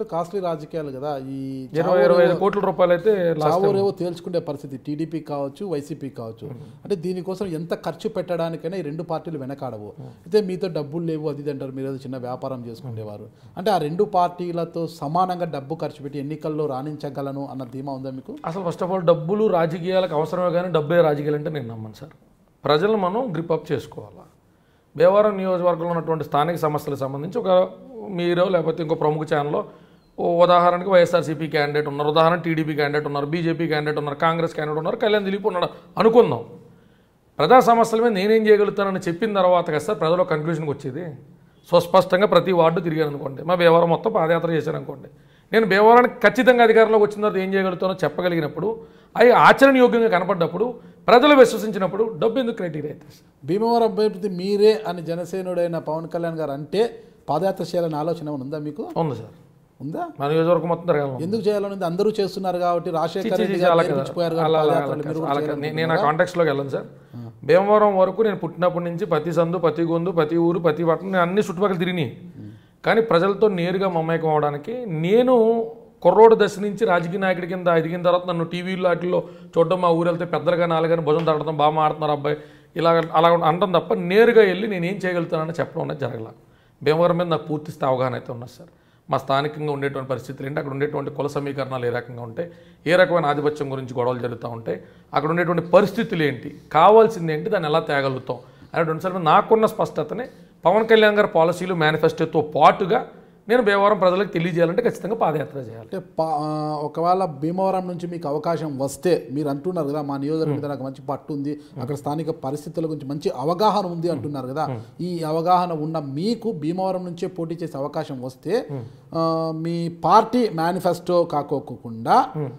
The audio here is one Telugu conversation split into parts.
కాస్ట్లీ రాజకీయాలు కదా ఈ ఇరవై ఇరవై ఐదు కోట్ల రూపాయలు అయితే లాస్ట్ చావోరేవో తేల్చుకునే పరిస్థితి టీడీపీ కావచ్చు వైసీపీ కావచ్చు అంటే దీనికోసం ఎంత ఖర్చు పెట్టడానికైనా ఈ రెండు పార్టీలు వెనకాడవు అయితే మీతో డబ్బులు లేవు అది ఇది అంటారు మీరు ఏదో చిన్న వ్యాపారం చేసుకునేవారు అంటే ఆ రెండు పార్టీలతో సమానంగా డబ్బు ఖర్చు పెట్టి ఎన్నికల్లో రాణించగలను అన్న ధీమా ఉందా మీకు అసలు ఫస్ట్ ఆఫ్ ఆల్ డబ్బులు రాజకీయాలకు అవసరమే కానీ డబ్బే రాజకీయాలు అంటే నేను నమ్మను సార్ ప్రజలను మనం గ్రిప్ అప్ చేసుకోవాలా భీమవరం నియోజకవర్గంలో ఉన్నటువంటి స్థానిక సమస్యలకు సంబంధించి ఒక మీరు లేకపోతే ఇంకో ప్రముఖ ఛానల్లో ఓ ఉదాహరణకి వైఎస్ఆర్సీపీ క్యాండిడేట్ ఉన్నారు ఉదాహరణ టీడీపీ క్యాండిడేట్ ఉన్నారు బీజేపీ క్యాండిడేట్ ఉన్నారు కాంగ్రెస్ క్యాండిడేట్ ఉన్నారు కళ్యాణ్ దిలీప్ ఉన్నాడు అనుకుందాం ప్రజా సమస్యల మీద నేనేం చేయగలుగుతానని చెప్పిన తర్వాత కదా సార్ ప్రజలు కన్క్లూషన్కి వచ్చేది స్వస్పష్టంగా ప్రతి వార్డు తిరిగాను అనుకోండి మా భీమవరం మొత్తం పాదయాత్ర చేశాను అనుకోండి నేను భీమవరానికి ఖచ్చితంగా అధికారంలోకి వచ్చిన తర్వాత ఏం చేయగలుగుతానో చెప్పగలిగినప్పుడు అవి ఆచరణయోగ్యంగా కనపడ్డప్పుడు ప్రజలు విశ్వసించినప్పుడు డబ్బు ఎందుకు క్రైటీరియా అవుతుంది సార్ భీమవరం అభ్యర్థి మీరే అని జనసేనుడైన పవన్ కళ్యాణ్ గారు అంటే పాదయాత్ర చేయాలని ఆలోచన ఏమైనా ఉందా మీకు ఉంది సార్ ఉందా మా నియోజకవర్గం మొత్తం తిరగాలి ఎందుకు చేయాలని ఉంది? అందరూ చేస్తున్నారు కాబట్టి రాజశేఖర్ చి, చి, రెడ్డి చి, గారు అలా కదా. నేర్పించిపోయారు అలా, కాబట్టి అలా, పాదయాత్రలు అలా మీరు కాదు. కూడా అలా కాదు. చేయాలని నేను- నేను ఆ కాంటాక్ట్స్లోకి వెళ్ళను సార్ భీమవరం వరకు నేను పుట్టినప్పటి నుంచి ప్రతి సందు ప్రతి గొంతు ప్రతి ఊరు ప్రతి పట్టణం నేను అన్ని చుట్టుపక్కల తిరిగి కానీ ప్రజలతో నేరుగా మమేకం అవడానికి నేను కుర్రోడు దశ నుంచి రాజకీయ నాయకుడి కింద ఎదిగిన తర్వాత నన్ను టీవీలో వాటిల్లో చూడడం మా ఊరు వెళ్తే పెద్దలుగా నాలుగని భుజం తడటం బాగా మాడుతున్నారు అబ్బాయి ఇలా అలా అంటాం తప్ప నేరుగా వెళ్ళి నేను ఏం చేయగలుగుతానని చెప్పడం అనేది జరగల భీమవరం మీద నాకు పూర్తి స్థాయి అవగాహన అయితే ఉన్నది సార్ మా స్థానికంగా ఉండేటువంటి పరిస్థితులు ఏంటి అక్కడ ఉండేటువంటి కుల సమీకరణాలు ఏ రకంగా ఉంటాయి ఏ రకమైన ఆధిపత్యం గురించి గొడవలు జరుగుతూ ఉంటాయి అక్కడ ఉండేటువంటి పరిస్థితులు ఏంటి కావాల్సింది ఏంటి దాన్ని ఎలా తేగలుగుతాం అనేటువంటి సార్ నాకున్న స్పష్టతని పవన్ కళ్యాణ్ గారి పాలసీలు మేనిఫెస్టోతో పాటుగా నేను భీమవరం ప్రజలకు తెలియజేయాలంటే ఖచ్చితంగా పాదయాత్ర చేయాలి అంటే పా- ఆ, ఒకవేళ భీమవరం నుంచి మీకు అవకాశం వస్తే మీరు అంటున్నారు కదా మా నియోజకవర్గం మీద నాకు మంచి పట్టు ఉంది అక్కడ స్థానిక పరిస్థితుల గురించి మంచి అవగాహన ఉంది అంటున్నారు కదా ఈ అవగాహన ఉన్న మీకు భీమవరం నుంచే పోటీ చేసే అవకాశం వస్తే ఆ, మీ పార్టీ మేనిఫెస్టో కాకోకుండా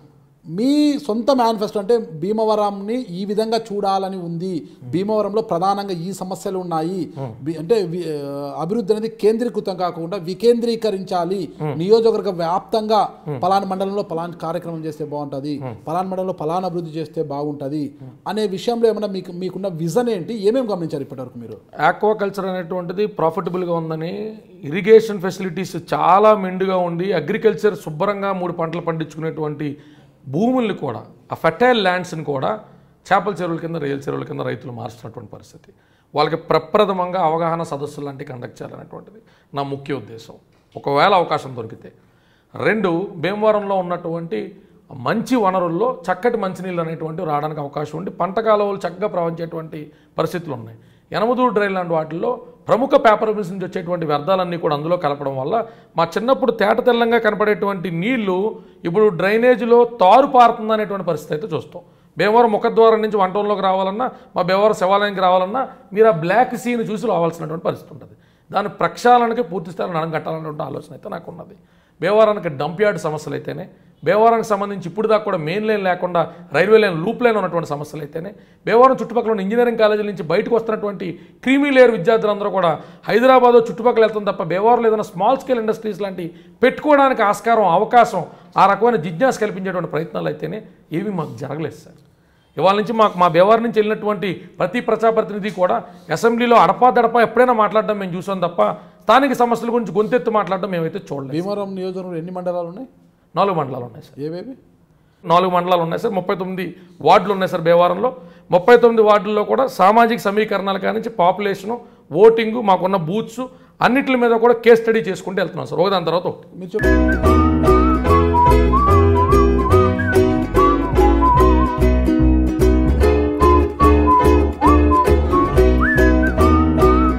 మీ సొంత మేనిఫెస్టో అంటే భీమవరంని ఈ విధంగా చూడాలని ఉంది భీమవరంలో ప్రధానంగా ఈ సమస్యలు ఉన్నాయి బి- అంటే వి- ఆ, అభివృద్ధి అనేది కేంద్రీకృతం కాకుండా వికేంద్రీకరించాలి నియోజకవర్గ వ్యాప్తంగా పలానా మండలంలో పలానా కార్యక్రమం చేస్తే బాగుంటుంది పలానా మండలంలో పలానా అభివృద్ధి చేస్తే బాగుంటుంది అనే విషయంలో ఏమైనా మీకు మీకున్న విజన్ ఏంటి ఏమేమి గమనించారు ఇప్పటివరకు మీరు ఆక్వాకల్చర్ అనేటువంటిది ప్రాఫిటబుల్గా ఉందని ఇరిగేషన్ ఫెసిలిటీస్ చాలా మెండుగా ఉండి అగ్రికల్చర్ శుభ్రంగా మూడు పంటలు పండించుకునేటువంటి భూముల్ని కూడా ఆ ఫెర్టైల్ ల్యాండ్స్ని కూడా చేపల చెరువుల కింద రేల్ చెరువుల కింద రైతులు మారుస్తున్నటువంటి పరిస్థితి వాళ్ళకి ప్రప్రథమంగా అవగాహన సదస్సులు లాంటివి కండక్ట్ చేయాలనేటువంటిది నా ముఖ్య ఉద్దేశం ఒకవేళ అవకాశం దొరికితే రెండు భీమవరంలో ఉన్నటువంటి మంచి వనరుల్లో చక్కటి మంచినీళ్ళు అనేటువంటివి రావడానికి అవకాశం ఉండి పంట కాలువలు చక్కగా ప్రవహించేటువంటి పరిస్థితులు ఉన్నాయి యనమదూరు డ్రైన్ లాంటి వాటిల్లో ప్రముఖ పేపర్ మిల్స్ నుంచి వచ్చేటువంటి వ్యర్థాలన్నీ కూడా అందులో కలపడం వల్ల మా చిన్నప్పుడు తేట తెల్లంగా కనపడేటువంటి నీళ్లు ఇప్పుడు డ్రైనేజీలో తారు పారుతుంది అనేటువంటి పరిస్థితి అయితే చూస్తాం భీమవరం ముఖద్వారం నుంచి వంటంలోకి రావాలన్నా మా భీమవరం శివాలయానికి రావాలన్నా మీరు ఆ బ్లాక్ సీని చూసి రావాల్సినటువంటి పరిస్థితి ఉంటుంది దాని ప్రక్షాళనకి పూర్తి స్థాయిలో నడం కట్టాలనేటువంటి ఆలోచన అయితే నాకు ఉన్నది భీమవరానికి డంప్ యార్డ్ సమస్యలు అయితేనే భీమవరానికి సంబంధించి ఇప్పుడు దాకా కూడా మెయిన్ లైన్ లేకుండా రైల్వే లైన్ లూప్ లైన్ ఉన్నటువంటి సమస్యలు అయితేనే భీమవరం చుట్టుపక్కల ఉన్న ఇంజనీరింగ్ కాలేజీల నుంచి బయటకు వస్తున్నటువంటి క్రీమీ లేయర్ విద్యార్థులందరూ కూడా హైదరాబాద్ చుట్టుపక్కల వెళ్తాం తప్ప భీమవరంలో ఏదైనా స్మాల్ స్కేల్ ఇండస్ట్రీస్ లాంటి పెట్టుకోవడానికి ఆస్కారం అవకాశం ఆ రకమైన జిజ్ఞాస కల్పించేటువంటి ప్రయత్నాలు అయితేనే ఏమీ మాకు జరగలేదు సార్ ఇవాళ నుంచి మాకు మా వ్యవహారం నుంచి వెళ్ళినటువంటి ప్రతి ప్రజాప్రతినిధి కూడా అసెంబ్లీలో అడపా దడపా ఎప్పుడైనా మాట్లాడడం మేము చూసాం తప్ప స్థానిక సమస్యల గురించి గొంతెత్తి మాట్లాడడం మేమైతే చూడలేదు భీమవరం నియోజకవర్గంలో ఎన్ని మండలాలు ఉన్నాయి నాలుగు మండలాలు ఉన్నాయి సార్ ఏవేవి నాలుగు మండలాలు ఉన్నాయి సార్ ముప్పై తొమ్మిది వార్డులు ఉన్నాయి సార్ భీమవరంలో ముప్పై తొమ్మిది వార్డుల్లో కూడా సామాజిక సమీకరణాల కానించి పాపులేషను ఓటింగు మాకున్న బూత్స్ అన్నిటి మీద కూడా కేస్ స్టడీ చేసుకుంటూ వెళ్తున్నాం సార్ ఒకదాని తర్వాత ఒకటి మీరు చెప్పండి